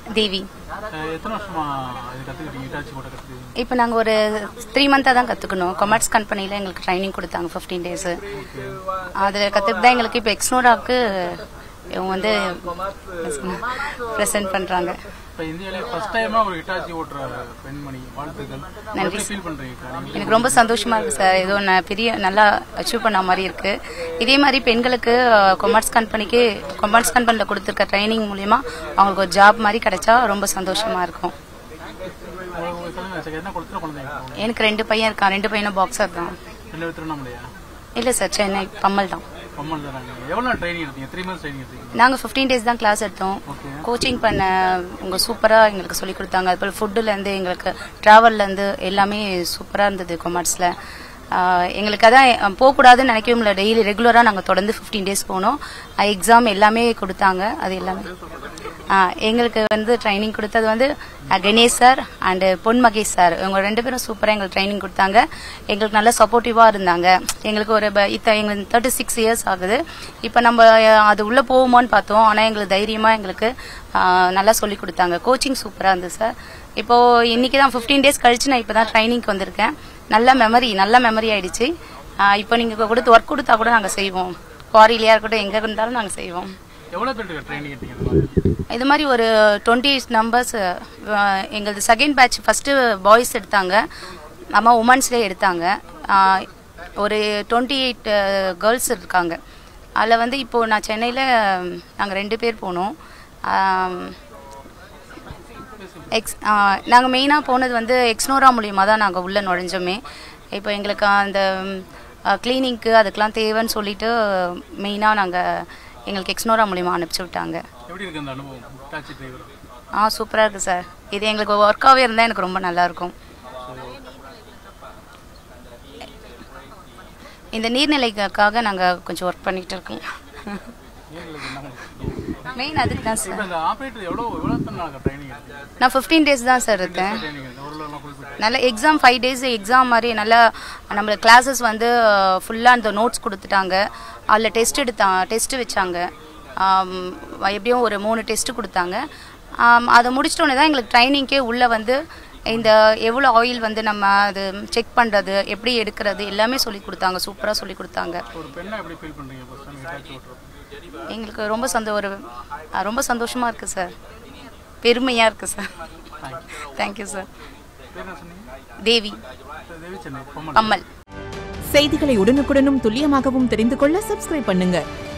தேவி அஹ் எத்தனை வருஷமா இது கத்துக்கிட்டீங்க இட்டாச்சி ஓட்ட கத்துக்கிட்டீங்க இப்போ நாங்கள் ஒரு த்ரீ மந்த்தாக தான் கற்றுக்கணும் கொமர்ஸ் கம்பெனியில் எங்களுக்கு ட்ரைனிங் கொடுத்தாங்க ஃபிஃப்டீன் டேஸு அதில் கற்றுட்டு தான் எங்களுக்கு இப்போ எக்ஸ்னோராவுக்கு இவங்க வந்து ப்ரெசென்ட் பண்ணுறாங்க இப்போ இந்தியாவிலே ஃபர்ஸ்ட் டைமா ஒரு இட்டாச்சி ஓட்டுற பெண்மணி வாழ்த்துக்கள் நன்றி எப்படி ஃபீல் பண்றீங்க நீங்க எனக்கு ரொம்ப சந்தோஷமா இருக்கு சார் ஏதோ நான் பெரிய நல்லா அச்சீவ் பண்ண மாதிரி இருக்கு இதே மாதிரி பெண்களுக்கு கொமர்ஸ் கம்பெனிக்கு கொமர்ஸ் கம்பெனியில் கொடுத்துருக்க ட்ரைனிங் மூலியமா அவங்களுக்கு ஒரு ஜாப் மாதிரி கிடைச்சா ரொம்ப சந்தோஷமா இருக்கும் உங்களுக்கு சொல்லுங்க சார் என்ன கொடுத்துற குழந்தைங்க எனக்கு ரெண்டு பையன் இருக்கான் ரெண்டு பையனும் பாக்ஸர் தான் ரெண்டு பேர் திருவண்ணாமலையா இல்லை சார் சென்னை பம்மல் தான் கம்மல் தராங்க எவ்வளவு ட்ரைனிங் எடுத்தீங்க த்ரீ மந்த்ஸ் ட்ரைனிங் எடுத்தீங்க நாங்கள் ஃபிஃப்டீன் டேஸ் தான் கிளாஸ் எடுத்தோம் ஓகே கோச்சிங் பண்ண உங்க சூப்பராக எங்களுக்கு சொல்லி கொடுத்தாங்க அதுபோல் ஃபுட்டுலேருந்து எங்களுக்கு ட்ராவல்லேருந்து எல்லாமே சூப்பராக இருந்தது கொமர்ஸில் எங்களுக்கு அதான் அஹ், போகக்கூடாதுன்னு நினைக்கவும் இல்லை டெய்லி ரெகுலராக நாங்கள் தொடர்ந்து ஃபிஃப்டீன் டேஸ் போனோம் எக்ஸாம் எல்லாமே கொடுத்தாங்க அது எல்லாமே ஆஹ், எங்களுக்கு வந்து ட்ரைனிங் கொடுத்தது வந்து அஹ், கணேஷ் சார் அண்டு பொன் மகேஷ் சார் இவங்க ரெண்டு பேரும் சூப்பராக எங்களுக்கு ட்ரைனிங் கொடுத்தாங்க எங்களுக்கு நல்லா சப்போர்ட்டிவாக இருந்தாங்க எங்களுக்கு ஒரு ப- இத்த எங்களுக்கு தேர்ட்டி சிக்ஸ் இயர்ஸ் ஆகுது இப்போ நம்ம அஹ், அது உள்ளே போவோமான்னு பார்த்தோம் ஆனால் எங்களுக்கு தைரியமாக எங்களுக்கு ஆஹ், நல்லா சொல்லி கொடுத்தாங்க கோச்சிங் சூப்பராக இருந்தது சார் இப்போ இன்னைக்கு தான் ஃபிஃப்டீன் டேஸ் கழிச்சு நான் இப்போ தான் ட்ரைனிங்க்கு வந்திருக்கேன் நல்ல மெமரி நல்ல மெமரி ஆயிடுச்சு ஆஹ், இப்போ நீங்கள் கொடுத்து ஒர்க் கொடுத்தா கூட நாங்கள் செய்வோம் குவாரிலையாக இருக்கட்டும் எங்கே இருந்தாலும் நாங்கள் செய்வோம் எவ்வளவு பேருக்கு ட்ரைனிங் எடுத்தீங்க இந்த மாதிரி? இது மாதிரி ஒரு டுவெண்ட்டி நம்பர்ஸ் எங்களது செகண்ட் பேட்ச் ஃபஸ்ட்டு பாய்ஸ் எடுத்தாங்க அம்மா உமன்ஸ்லேயே எடுத்தாங்க ஆஹ், ஒரு டுவெண்ட்டி எயிட் கேர்ள்ஸ் இருக்காங்க அதில் வந்து இப்போது நான் சென்னையில் நாங்கள் ரெண்டு பேர் போனோம் ஆம், எக்ஸ் நாங்கள் மெயினாக போனது வந்து எக்ஸ்னோரா மூலியமாக தான் நாங்கள் உள்ளே நுழைஞ்சோமே இப்போ எங்களுக்கு அந்த கிளீனிங்க்கு அதுக்கெலாம் தேவைன்னு சொல்லிட்டு மெயினாக நாங்கள் எங்களுக்கு எக்ஸ்னோரா மூலியமாக அனுப்பிச்சி விட்டாங்க எப்படி இருக்கு அந்த அனுபவம் இட்டாச்சி டிரைவர் ஆ சூப்பராக இருக்குது சார் இது எங்களுக்கு ஒர்க்காகவே இருந்தால் எனக்கு ரொம்ப நல்லாயிருக்கும் இந்த நீர்நிலைக்காக நாங்கள் கொஞ்சம் ஒர்க் பண்ணிகிட்டு இருக்கோம் மெயின் அதுக்கு தான் சார் இப்போ இந்த ஆப்ரேட்டர் எவ்வளோ எவ்வளோ நாள் ட்ரைனிங் எடுத்தீங்க நான் ஃபிஃப்டீன் டேஸ் தான் சார் இருக்கேன் ட்ரைனிங் எடுத்தீங்க ஒரு எல்லாம் குறிப்பிட்டு நல்ல எக்ஸாம் ஃபைவ் டேஸ் எக்ஸாம் மாதிரி நல்லா நம்மளுக்கு கிளாஸஸ் வந்து ஃபுல்லாக அந்த நோட்ஸ் கொடுத்துட்டாங்க அதில் டெஸ்ட் எடுத்தா டெஸ்ட் வச்சாங்க ஆம், எப்படியும் ஒரு மூணு டெஸ்ட் கொடுத்தாங்க ஆம், அதை முடிச்சிட்டோன்னே தான் எங்களுக்கு ட்ரைனிங்க்கே உள்ளே வந்து இந்த எவ்வளோ ஆயில் வந்து நம்ம அது செக் பண்ணுறது எப்படி எடுக்கிறது எல்லாமே சொல்லி கொடுத்தாங்க சூப்பராக சொல்லி கொடுத்தாங்க ஒரு பெண்ணை எப்படி ஃபீல் பண்றீங்க ஃபர்ஸ்ட் டைம் இட்டாச்சி ஓட்டுறப்ப எங்களுக்கு ரொம்ப சந்தோ ஒரு அஹ், ரொம்ப சந்தோஷமாக இருக்குது சார் பெருமையாக இருக்குது சார் தேங்க்யூ சார் பேர் என்ன சொன்னீங்க தேவி தேவி சென்னை பொம்மன் கம்மல் செய்திகளை உடனுக்குடனும் துல்லியமாகவும் தெரிந்து கொள்ள சப்ஸ்கிரைப் பண்ணுங்க